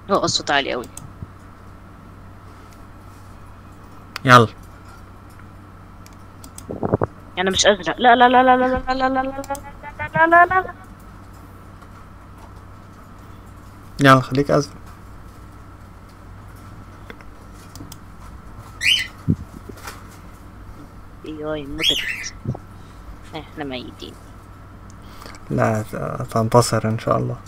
هو الصوت عالي قوي يلا انا مش ازرق لا لا لا لا لا لا لا لا لا لا لا لا لا لا يلا خليك ازرق اي متت احنا ميتين لا ت- تنتصر ان شاء الله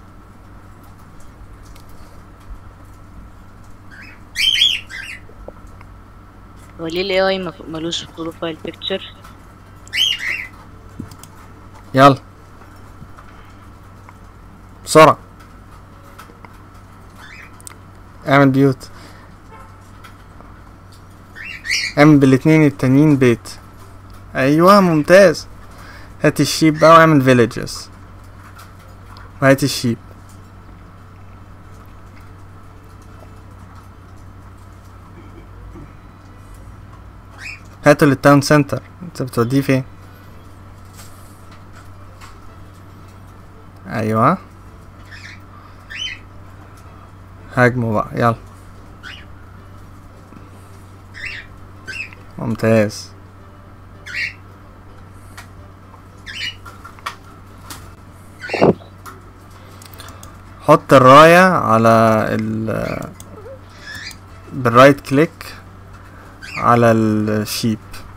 هو ليه الاي اي ملوش بروفايل بيكتشر يلا بسرعة اعمل بيوت اعمل بالاتنين التانيين بيت ايوه ممتاز هات الشيب بقى واعمل فيليجز وهات الشيب هاته للتاون سنتر انت بتوديه فين ايوه هاجموا بقى يلا ممتاز حط الراية على ال بالرايت كليك على الشيب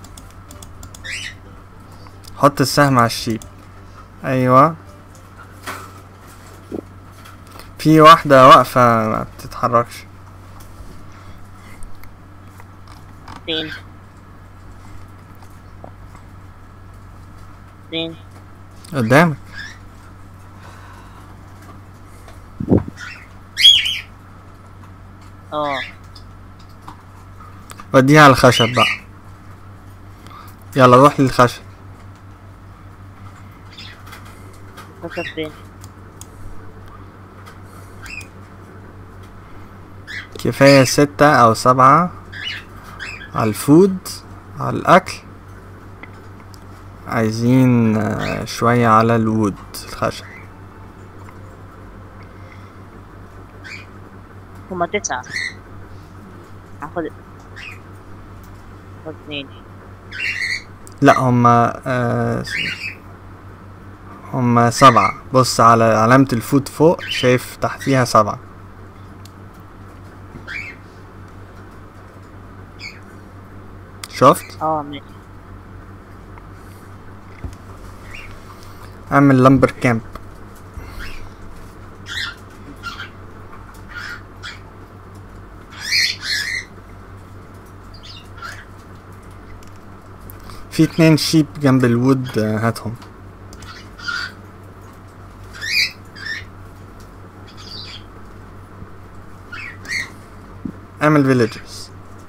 حط السهم على الشيب ايوه في واحدة واقفة ما بتتحركش فين فين قدامك اه وديها على الخشب بقى يلا روح للخشب فكر فين كفاية ستة أو سبعة على الفود على الأكل عايزين آه، شوية على الوود الخشب هما تسعة هاخد هاخد اتنين لا هما آه هما سبعة بص على علامة الفود فوق شايف تحتيها سبعة شفت اه ماشي اعمل لمبر كامب في اتنين شيب جنب الوود آه، هاتهم اعمل فيليجز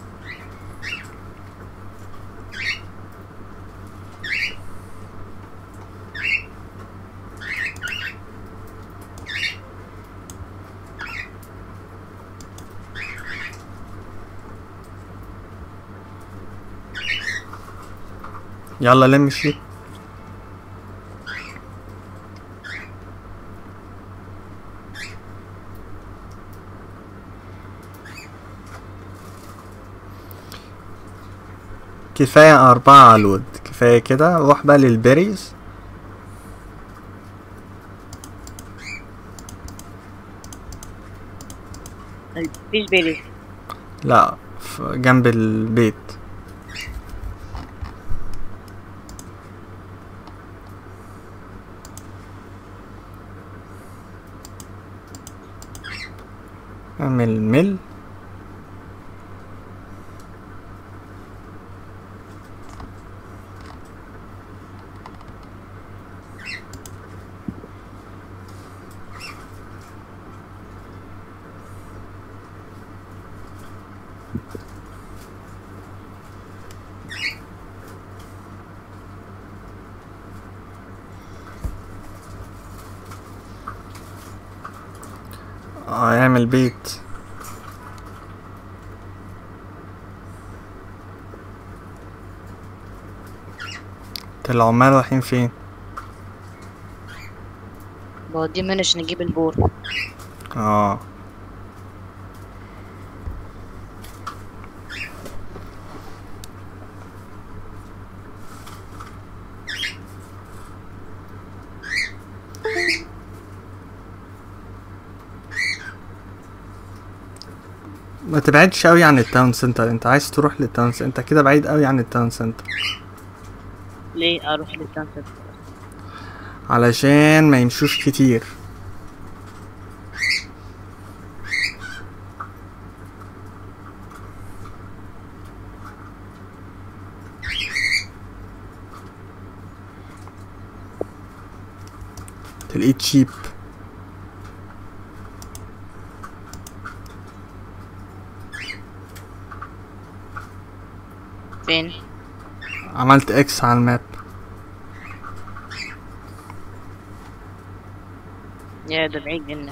يلا لم الشيب كفاية أربعة على الود كفاية كده روح بقى للبيريز مفيش بيلي لا ف- جنب البيت اعمل مل اه اعمل بيت انت العمال رايحين فين بوديه منش نجيب البور اه ما تبعدش قوي عن التاون سنتر انت عايز تروح للتاون سنتر انت كده بعيد قوي عن التاون سنتر ليه اروح للتاون سنتر علشان ما يمشوش كتير تلاقيه تشيب فين عملت اكس على الماب يا ده بعيد جدا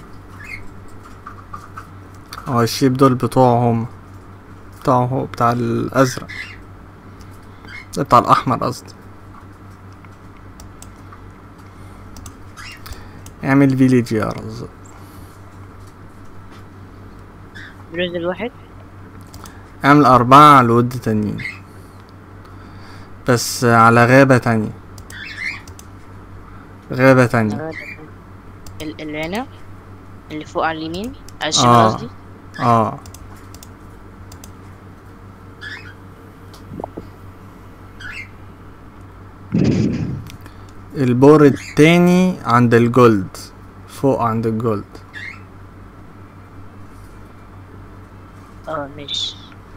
اه الشيب دول بتوعهم بتاعه هو بتاع الازرق ده بتاع الاحمر قصدي اعمل فيليج يا رز بروز الواحد اعمل اربعة على الود تانيين بس على غابة تانية غابة تانية ال- اللي هنا اللي فوق على اليمين على الشمال آه. قصدي اه البور التاني عند الجولد فوق عند الجولد اه ماشي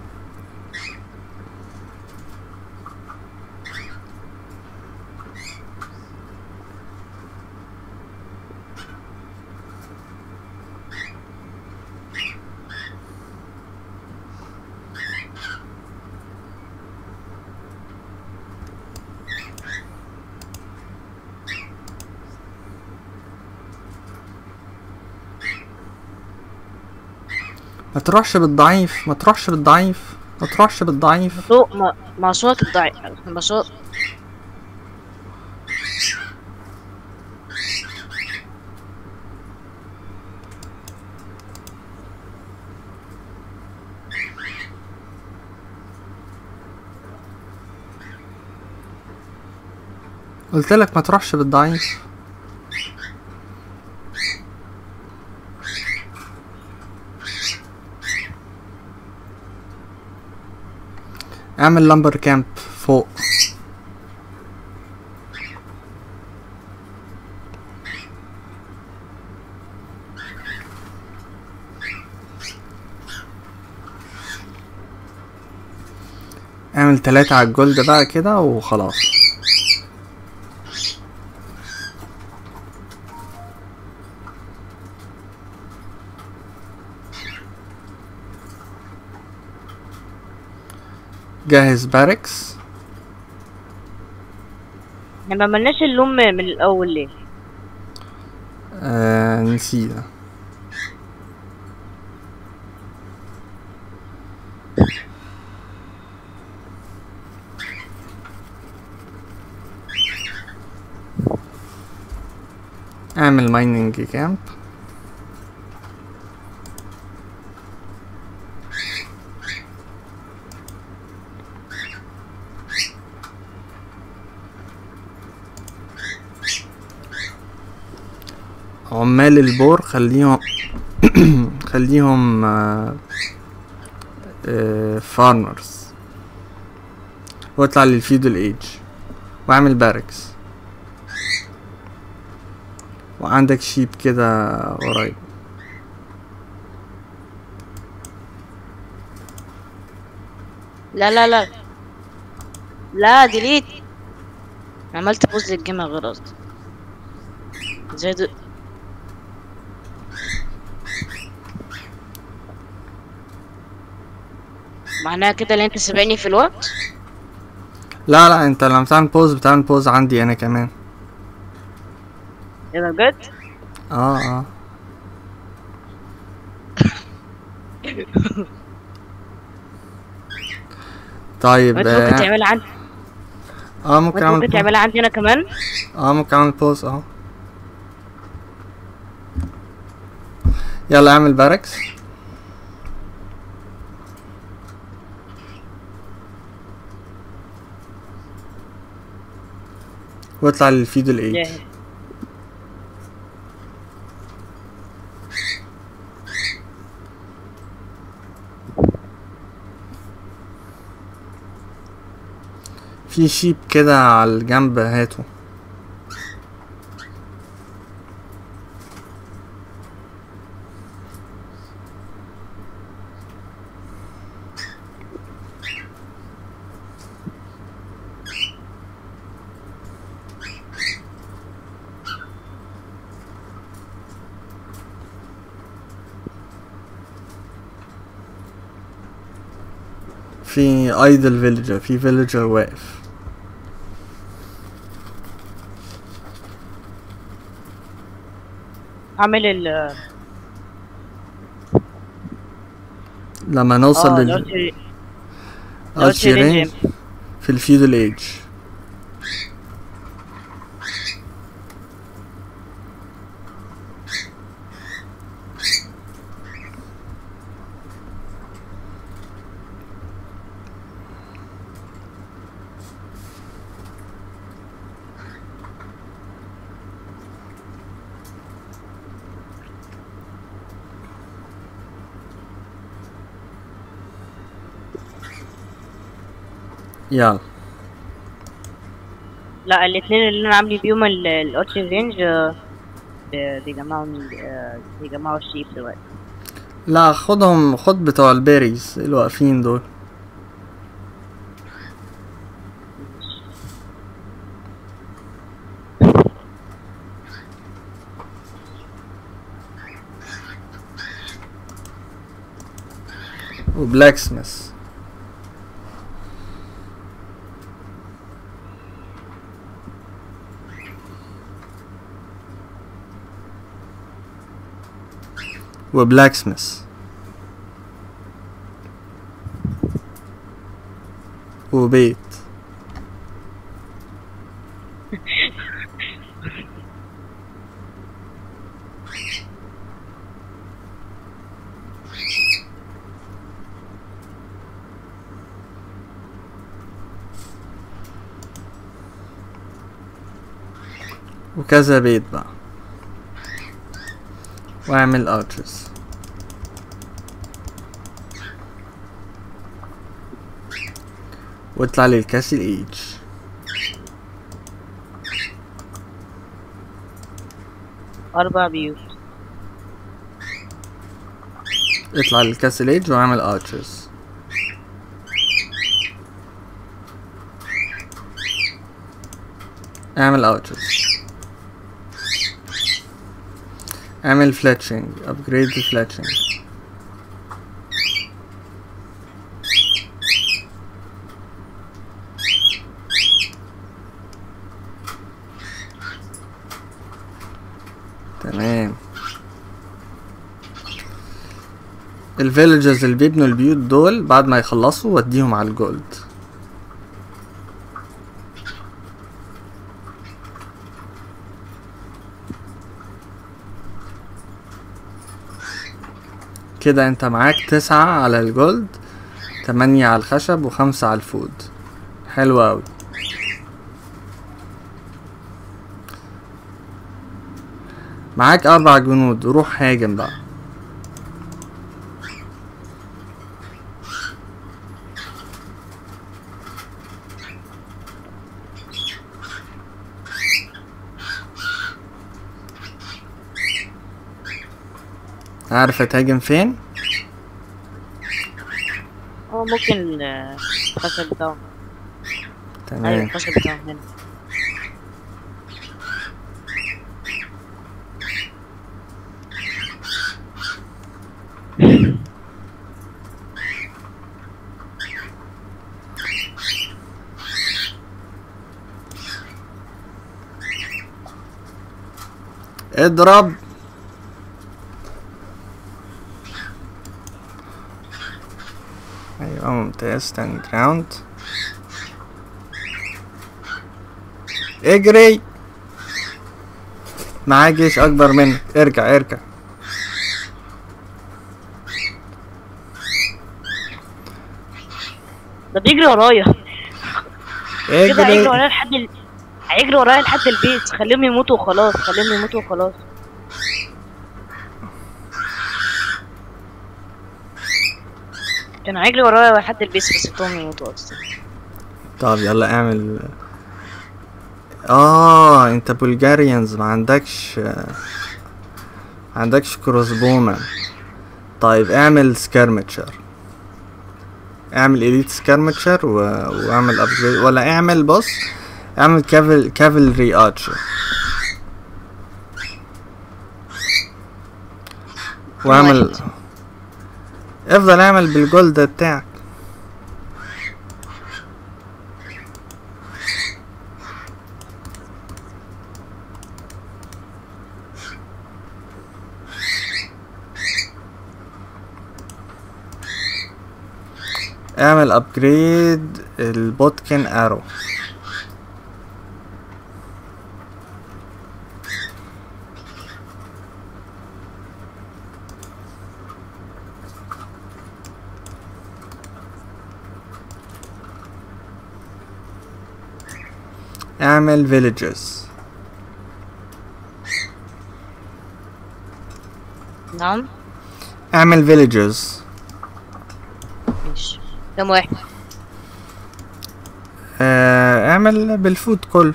ما تروحش بالضعيف ما تروحش بالضعيف ما تروحش بالضعيف فوق ما مع صوت الضعيف مع صوت قلت لك ما تروحش بالضعيف اعمل لمبر كامب فوق اعمل تلاتة على الجولد بقى كده وخلاص جهز باركس احنا ما عملناش اللوم من الاول ليه آه نسينا اعمل مايننج كامب عمال البور خليهم خليهم فارمرز واطلع للفيدل ايج واعمل باركس وعندك شيب كده قريب لا لا لا لا ديليت عملت بوز للجيم غير قصدي زي ده معناها كده اللي انت سابقني في الوقت لا لا انت لما بتعمل بوز بتعمل بوز عندي انا كمان ايه ده بجد اه اه طيب وانت ممكن آه، تعملها عندي اه ممكن وانت اعمل ممكن بوز. تعملها عندي انا كمان اه ممكن اعمل بوز اه يلا اعمل باركس واطلع للفيدل ايج جاهز في شيب كده على الجنب هاته في ايدل فيلجر في فيلجر واقف اعمل ال لما نوصل اه لل الارتري ارشي الارتري رينج في الفيودال ايج يلا لا الاثنين اللي انا عامل بيهم ال- الارتري رينج آه، ب- بيجمعوا من- آه، بيجمعوا الشيب دلوقتي لا خدهم خد بتوع البيريز اللي واقفين دول وبلاك سميث وبلاك سميث وبيت وكذا بيت بقى واعمل ارشز واطلع للكاسل ايج اربع بيوت اطلع للكاسل ايج واعمل ارشز اعمل ارشز اعمل فلاتشنج ابجريد الفلاتشنج تمام الفيلجرز اللي بيبنوا البيوت دول بعد ما يخلصوا وديهم على الجولد كده انت معاك تسعة على الجولد تمانية على الخشب وخمسة على الفود حلو اوي معاك اربع جنود روح هاجم بقى عارف هتهاجم فين هو ممكن آه، الخشب بتاعه ايوه تمام الخشب بتاعه هنا اضرب ايوه ممتاز ستاند جراوند اجري معاه جيش اكبر منك ارجع ارجع ده بيجري ورايا كده هيجري اجري ورايا لحد ال... هيجري ورايا لحد البيت خليهم يموتوا وخلاص خليهم يموتوا وخلاص كان هيجري ورايا لحد البيت بس سبتهم يموتوا اصلا طب يلا اعمل اه انت بلغاريانز ما عندكش ما عندكش كروس بومان طيب اعمل سكارمتشر اعمل اليت سكارمتشر و... واعمل ابجريد ولا اعمل بص اعمل كافل كافلري ارشر واعمل واحد. افضل اعمل بالجولد بتاعك اعمل ابجريد البوتكن ارو اعمل villages نعم اعمل villages ماشي كم واحد آه، اعمل بالفود كله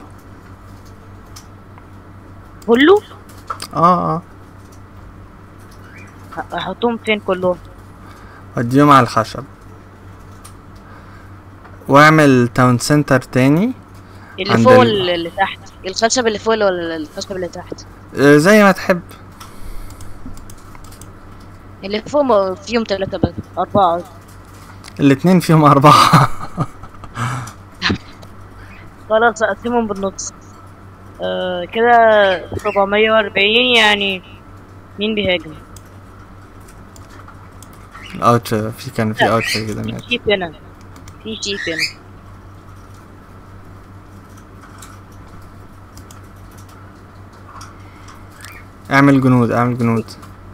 كله اه اه ه- احطهم فين كلهم وديهم على الخشب واعمل تاون سنتر تاني اللي عند فوق ال- ولا اللي تحت الخشب اللي فوق ولا الخشب اللي تحت آه، زي ما تحب اللي فوق م- فيهم ثلاثة بس أربعة الاتنين فيهم أربعة خلاص أقسمهم بالنص آه كده 440 يعني مين بيهاجم؟ اوتش في كان في اوتش كده في ماشي شيف هنا في شيف هنا اعمل جنود اعمل جنود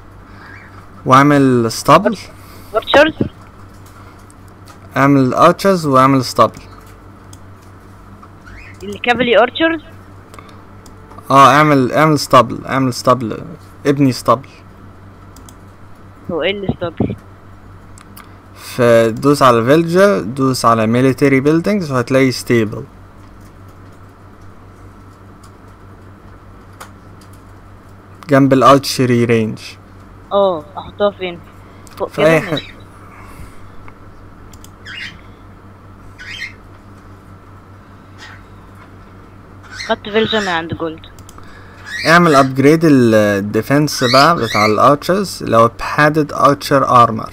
واعمل ستابل بورشرز اعمل اوتشز واعمل ستابل الكافلي أورشرز اه اعمل اعمل ستابل اعمل ستابل ابني ستابل هو ايه اللي ستوب فدوس على فيلجا دوس على military buildings وهتلاقي stable جنب الارتشري رينج اه احطها فين؟ فوق في كده أي ماشي. خدت فيلجا من عند جولد اعمل ابجريد الديفنس بقى بتاع الارشرز لو padded archer armor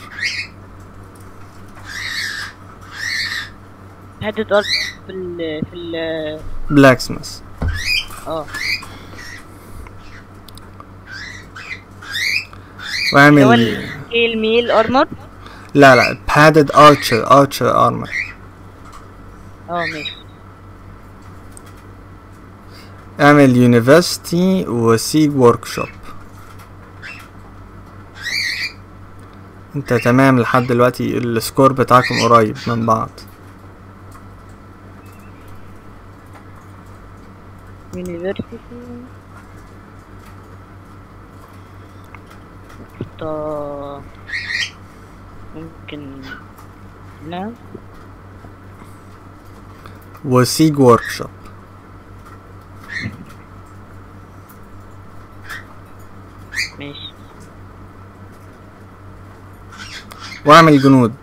هدت ارض في ال في ال blacksmith اه اللي هو واعمل السكيل ميل ارمر لا لا padded archer archer armor اه ماشي اعمل university وسيج workshop انت تمام لحد دلوقتي السكور بتاعكم قريب من بعض يونيفرسيتي طا ممكن لا وسيج workshop ماشي واعمل جنود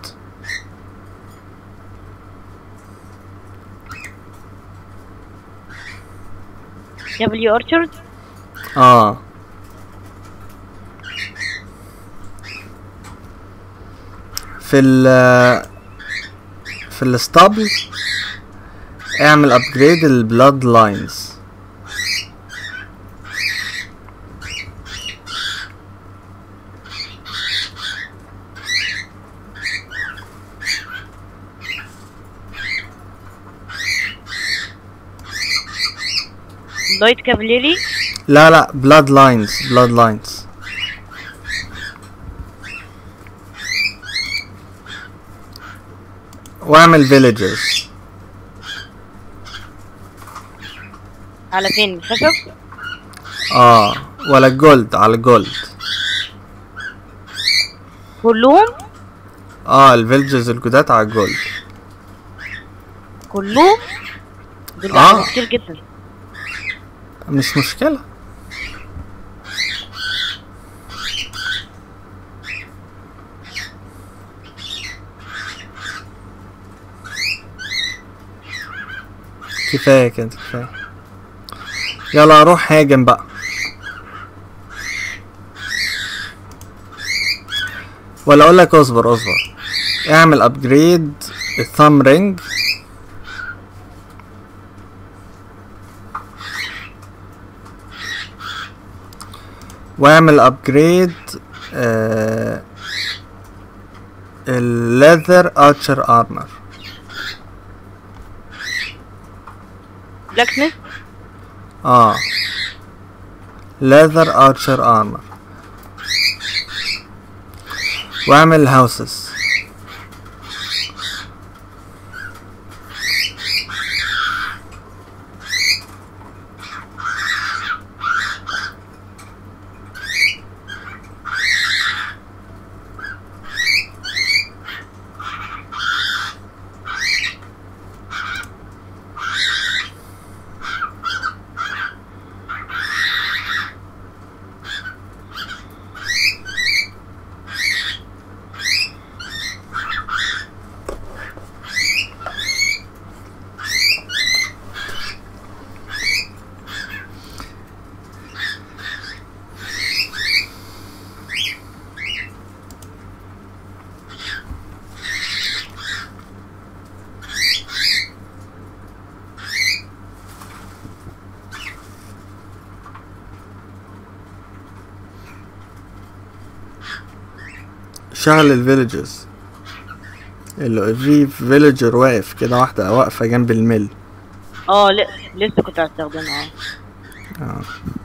دبليو اورشارد اه في ال في الستابل اعمل ابجريد البلاد لاينز لايت كافاليري لا لا بلاد لاينز بلاد لاينز واعمل فيليجرز على فين الخشب اه ولا جولد على جولد كلهم اه الفيلجرز الجداد على الجولد كلهم دول آه. آه. كتير جدا مش مشكلة كفاية كده كفاية يلا اروح هاجم بقى ولا اقول لك اصبر اصبر اعمل ابجريد الثام رينج واعمل ابجريد آه الليذر ارشر ارمر بلاك سميث اه leather archer armor واعمل houses شغل الفيلجز اللي في فيلجر واقف كده واحدة واقفة جنب الميل اه لا لسه كنت هستخدمها اه اه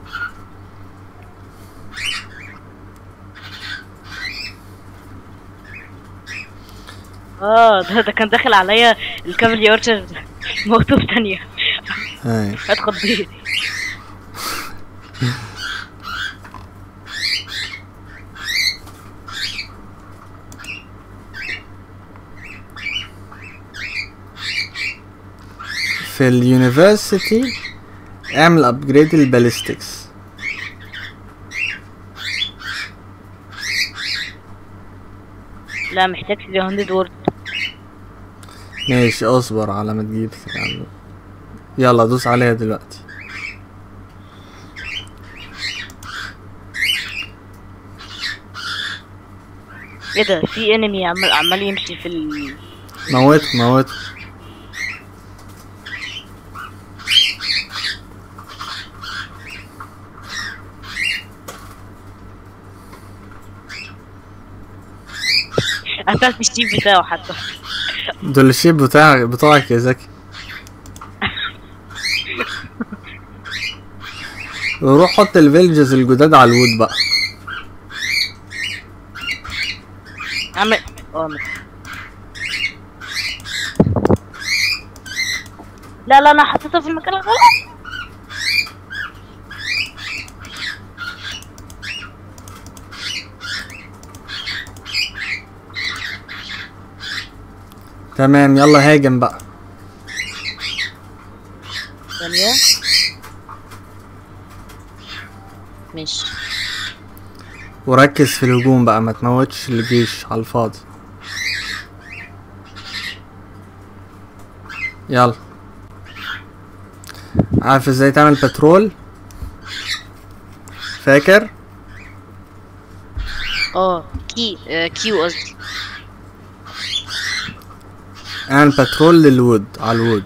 اه ده, ده كان داخل عليا الكافالي ارشر موتوف تانية هاي اتخضيت في اليونيفرسيتي اعمل ابجريد الباليستكس لا محتاج 300 وورد ماشي اصبر على ما تجيب عنده يلا دوس عليها دلوقتي ايه ده في انمي عمال عمال يمشي في ال موت موت قفلت الشيب بتاعه حتى دول الشيب بتاعك بتوعك يا زكي وروح حط الفيلجز الجداد على الوود بقى عمل اه مت- لا لا انا حطيتها في المكان الغلط تمام يلا هاجم بقى ثانية ماشي وركز في الهجوم بقى ما تموتش الجيش على الفاضي يلا عارف ازاي تعمل بترول فاكر اه كي آه كيو قصدي اعمل بترول للوود على الوود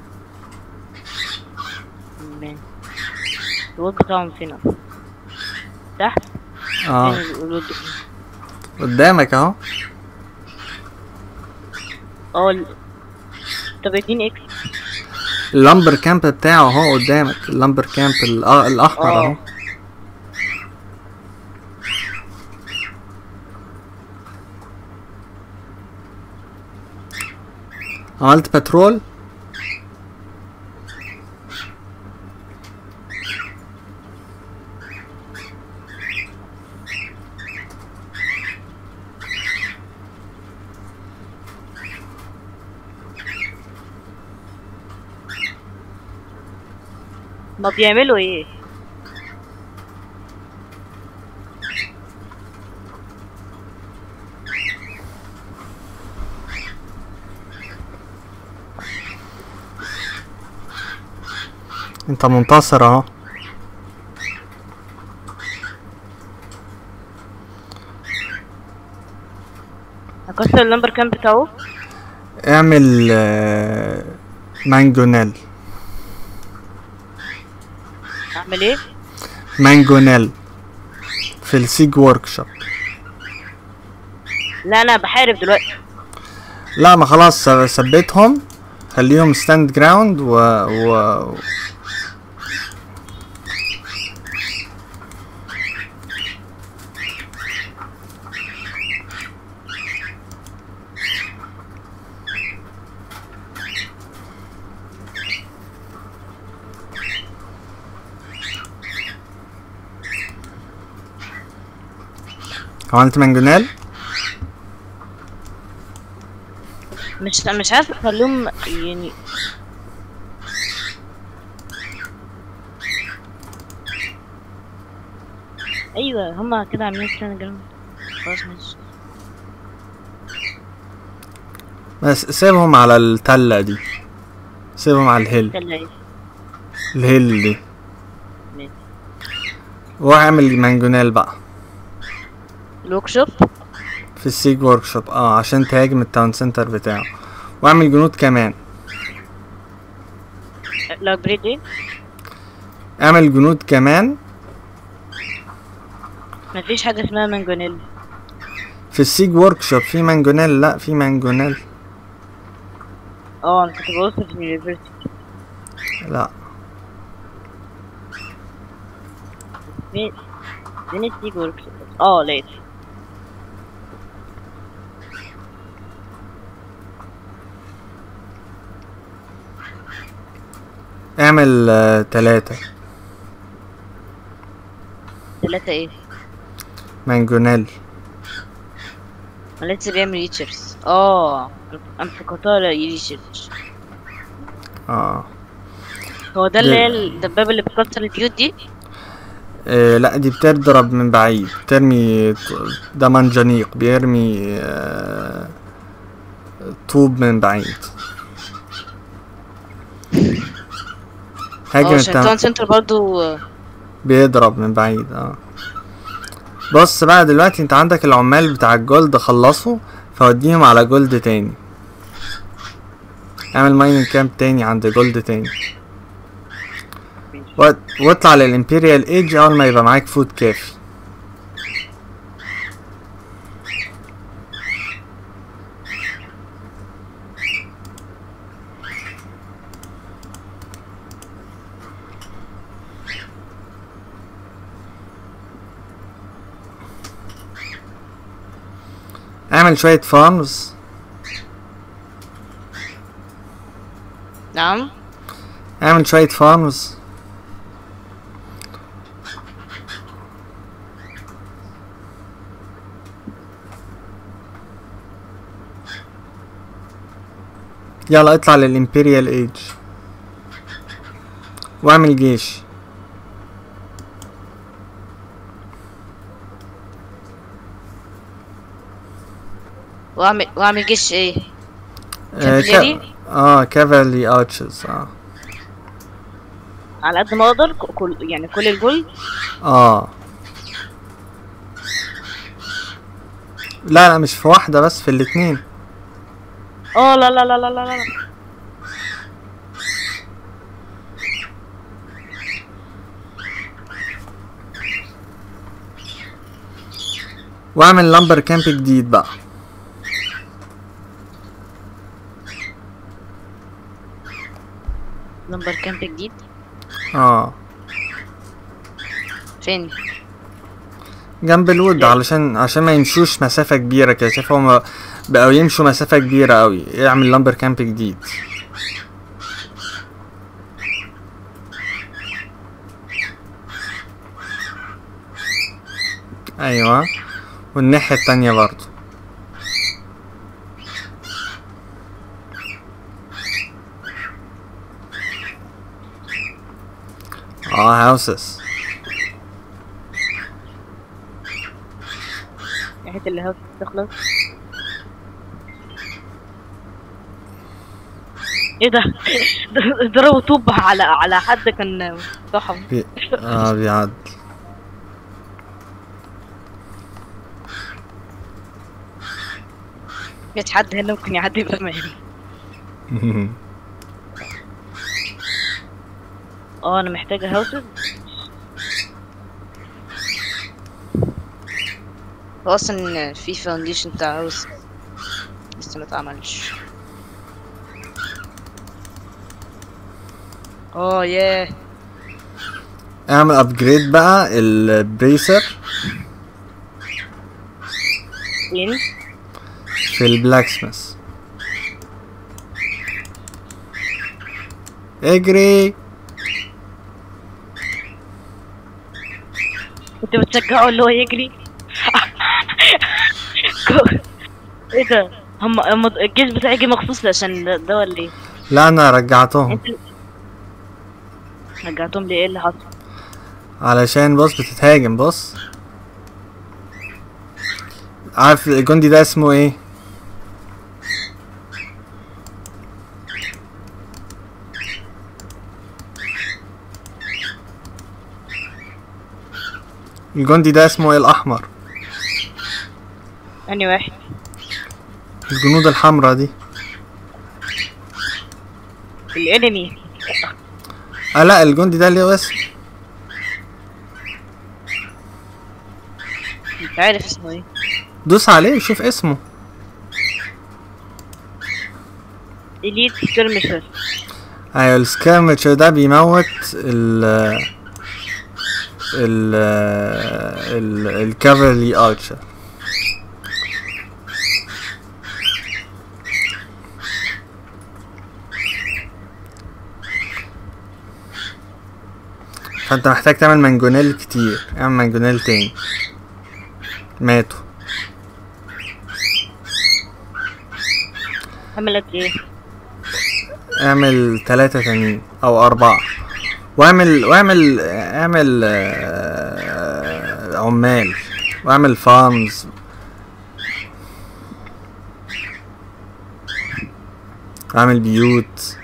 مان. الواد بتاعهم فين أصلاً؟ تحت اه فين الواد قدامك اهو اه ال- طب اديني اكس اللمبر كامب بتاعه اهو قدامك اللمبر كامب الأ- الاحمر آه. اهو عملت بترول هما بيعملوا ايه انت منتصر اهو هكسر اللمبر كام بتاعه اعمل آه، مانجونيل اعمل ايه مانجونيل في السيج ورك شوب لا انا بحارب دلوقتي لا ما خلاص ث- ثبتهم خليهم ستاند جراوند و, و... عملت مانجونيل مش مش عارف اخليهم يعني ايوه هما كده عاملين ستاند جراوند خلاص ماشي بس سيبهم على التلة دي سيبهم على الهيل يلا ايه الهيل دي ماشي. واعمل مانجونيل بقى الورك شوب في السيج ورك شوب اه عشان تهاجم التاون سنتر بتاعه واعمل جنود كمان الابجريد ايه اعمل جنود كمان مفيش حاجه اسمها مانجونيل في السيج ورك شوب في مانجونيل لا في مانجونيل اه انا كنت ببص في اليونيفرسيتي لا فين فين السيج ورك شوب اه لقيت اعمل آه تلاتة تلاتة ايه مانجونيل ما لسه بيعمل ريتشرز اه انا افتكرتها ريتشرز اه هو ده اللي هي ده- الدبابة اللي بتكسر البيوت دي إيه لا دي بتضرب من بعيد بترمي ط- ده منجنيق بيرمي آه طوب من بعيد هاجم اه عشان التاون تاون سنتر برضو آه، بيضرب من بعيد اه بص بقى دلوقتي انت عندك العمال بتاع الجولد خلصوا فوديهم على جولد تاني اعمل مايننج كامب تاني عند جولد تاني وات- واطلع للامبيريال ايج اول ما يبقى معاك فود كافي اعمل شوية فارمز نعم اعمل شوية فارمز يلا اطلع للإمبريال ايج واعمل جيش واعمل واعمل جيش ايه آه، كا- Cavalry؟ اه كافالي ارشز اه على قد ما اقدر ك- كل يعني كل الجول اه لا لا مش في واحدة بس في الاتنين اه لا لا لا لا لا لا واعمل لمبر كامب جديد بقى نمبر كامب جديد اه فين جنب الود علشان عشان ما يمشوش مسافة كبيرة كده شايف هما بقوا يمشوا مسافة كبيرة قوي اعمل لمبر كامب جديد ايوه والناحية التانية برضو اه هاوسز ناحية اللي هاوس تخلص ايه ده ده- ضربوا طوب على على حد كان صاحب بي... اه بيعدي مش حد هنا ممكن يعدي بأمان اه انا محتاجة هاوسز هو اصلا في فاونديشن بتاع هاوس لسه ما اتعملش اه ياه اعمل ابجريد بقى البريسر فين في البلاك سميث اجري كنت بتشجعه اللي هو يجري ايه ده هم هم الجيش بتاعي جه مخصوص عشان ده, ده ولا ايه لا انا رجعتهم انت رجعتهم ليه ايه اللي حصل علشان بص بتتهاجم بص عارف الجندي ده اسمه ايه الجندي ده اسمه ايه الاحمر اني واحد الجنود الحمراء دي الانمي اه لا الجندي ده ليه اسم مش عارف اسمه ايه دوس عليه شوف اسمه اليت سكرمشر ايوه السكامتشر ده بيموت ال ال ال الكافالي ارشر فانت محتاج تعمل منجونيل كتير اعمل منجونيل تاني ماتوا عملت ايه اعمل ثلاثة تانيين او اربعة واعمل واعمل اعمل آه، عمال واعمل فارمز واعمل بيوت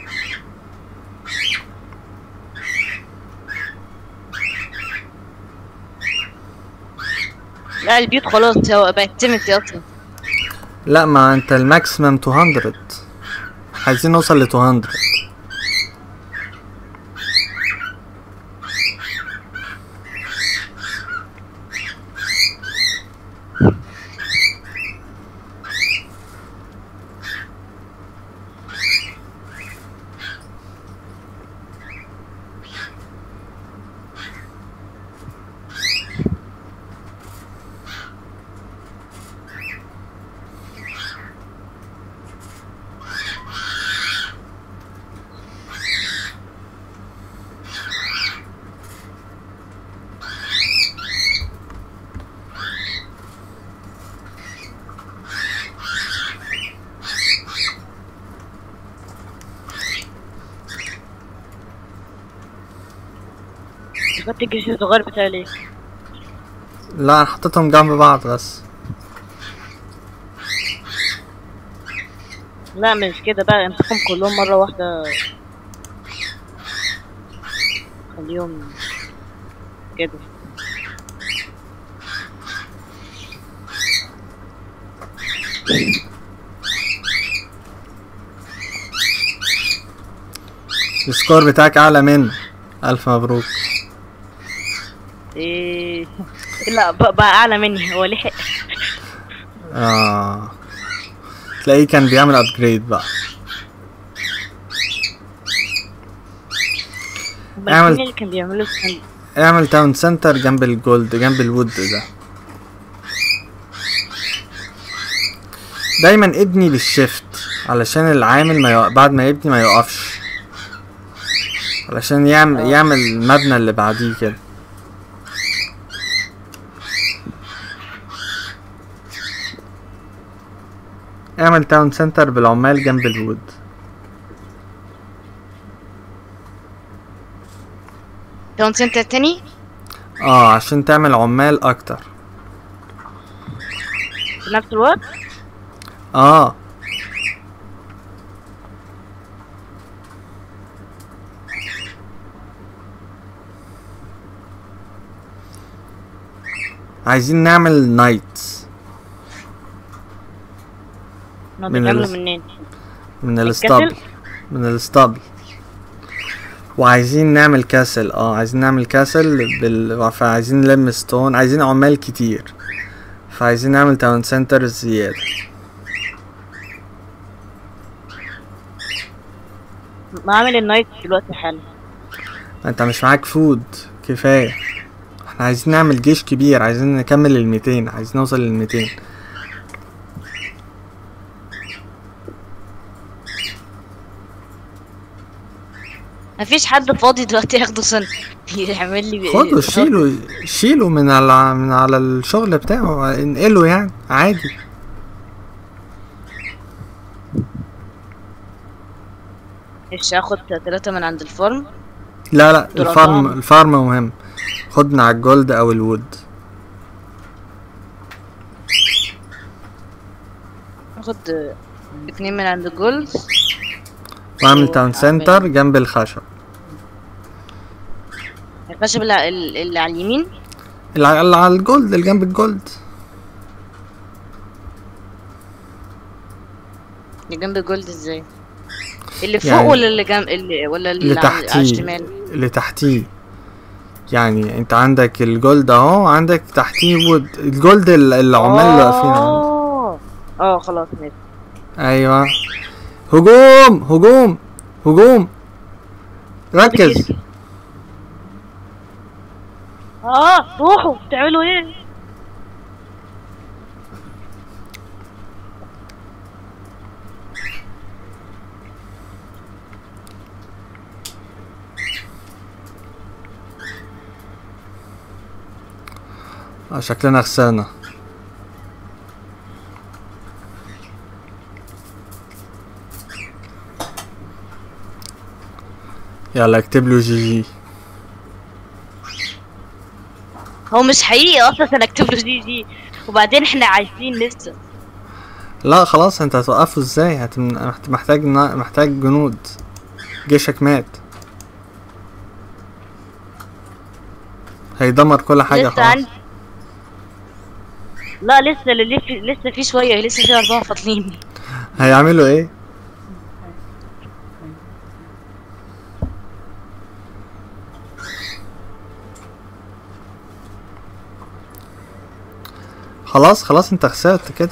لا البيوت خلاص هو بقت تمت اصلا لا ما انت الماكسيمم 200 عايزين نوصل ل 200 خدت الجيش الصغير بتاعي ليه لا انا حطيتهم جنب بعض بس لا مش كده بقى امسكهم كلهم مرة واحدة خليهم كده السكور بتاعك اعلى منه الف مبروك ايه لا بقى, بقى اعلى مني هو لحق اه تلاقيه كان بيعمل ابجريد بقى هما اعمل- الاتنين اللي كان بيعملوا السن- اعمل تاون سنتر جنب الجولد جنب الوود ده دايما ابني بالشيفت علشان العامل ما يق... بعد ما يبني ما يقفش علشان يعمل يعمل المبنى اللي بعديه كده اعمل تاون سنتر بالعمال جنب الوود تاون سنتر تاني اه عشان تعمل عمال اكتر في نفس الوقت اه عايزين نعمل نايتس نقعد من نعمله الس- منين من الكسل؟ الاسطبل من الاسطبل وعايزين نعمل كاسل اه عايزين نعمل كاسل بال... فعايزين نلم ستون عايزين عمال كتير فعايزين نعمل تاون سنتر زيادة ما اعمل النايت دلوقتي حالا ما انت مش معاك فود كفاية احنا عايزين نعمل جيش كبير عايزين نكمل الميتين عايزين نوصل للميتين مفيش حد فاضي دلوقتي ياخده سنة يعمل لي خده شيله شيله من على من على الشغل بتاعه انقله يعني عادي مش هاخد تلاتة من عند الفارم لا لا دول الفارم أربعة. الفارم مهم خد من على الجولد او الوود هاخد اتنين من عند الجولد واعمل أوه، تاون عمال. سنتر جنب الخشب الخشب اللي, اللي على اليمين اللي على اللي على الجولد اللي جنب الجولد اللي جنب الجولد ازاي اللي فوق يعني- ولا اللي جنب اللي ولا اللي, اللي على- على تحتيه الشمال اللي تحتيه يعني انت عندك الجولد اهو عندك تحتيه وود الجولد ال- العمال اللي واقفين عنده اه اه خلاص ماشي ايوه هجوم هجوم هجوم ركز اه روحوا بتعملوا ايه آه، شكلنا خسرنا يلا اكتب له جي جي هو مش حقيقي اصلا انا اكتب له جي جي وبعدين احنا عايزين لسه لا خلاص انت هتوقفه ازاي هت... محت- محتاج نا- محتاج جنود جيشك مات هيدمر كل حاجة لسه خلاص عندي لا لسه اللي في لسه في شويه لسه في اربعه فاضلين هيعملوا ايه خلاص خلاص انت خسرت كده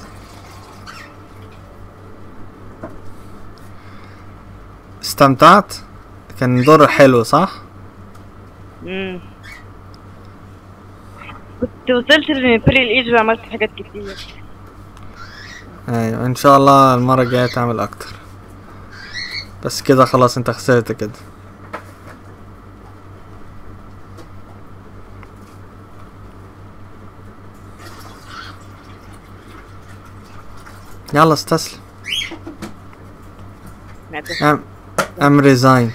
استمتعت كان دور حلو صح امم كنت وصلت للامبريال ايج وعملت حاجات كتير ايوه ان شاء الله المرة الجاية تعمل اكتر بس كده خلاص انت خسرت كده يلا استسلم ام ام ريزاين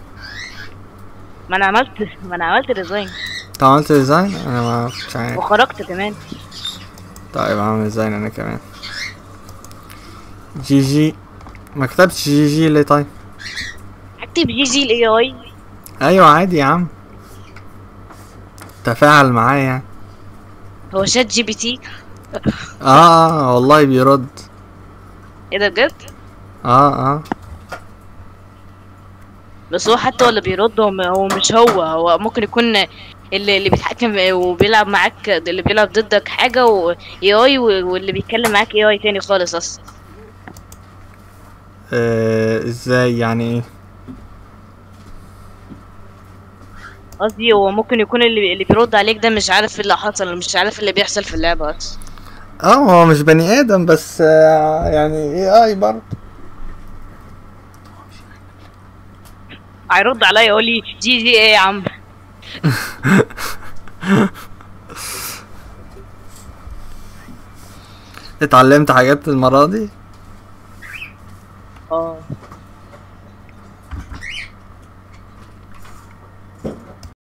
ما انا عملت ما انا عملت ريزاين انت عملت ريزاين انا ما كنتش عارف وخرجت كمان طيب اعمل ريزاين انا كمان جي جي ما كتبتش جي جي ليه طيب اكتب جي جي الاي اي ايوه عادي يا عم تفاعل معايا يعني هو شات جي بي تي اه اه والله بيرد ايه ده بجد اه اه بس هو حتى ولا بيرد هو م- هو مش هو هو ممكن يكون اللي اللي بيتحكم وبيلعب معاك اللي بيلعب ضدك حاجه و اي اي واللي بيتكلم معاك اي اي تاني خالص اصلا آه، ازاي يعني ايه قصدي هو ممكن يكون اللي اللي بيرد عليك ده مش عارف ايه اللي حصل مش عارف اللي بيحصل في اللعبه اصلا اه هو مش بني ادم بس آه يعني اي اي برضه هيرد عليا يقول لي جي جي ايه يا عم اتعلمت حاجات المرة دي اه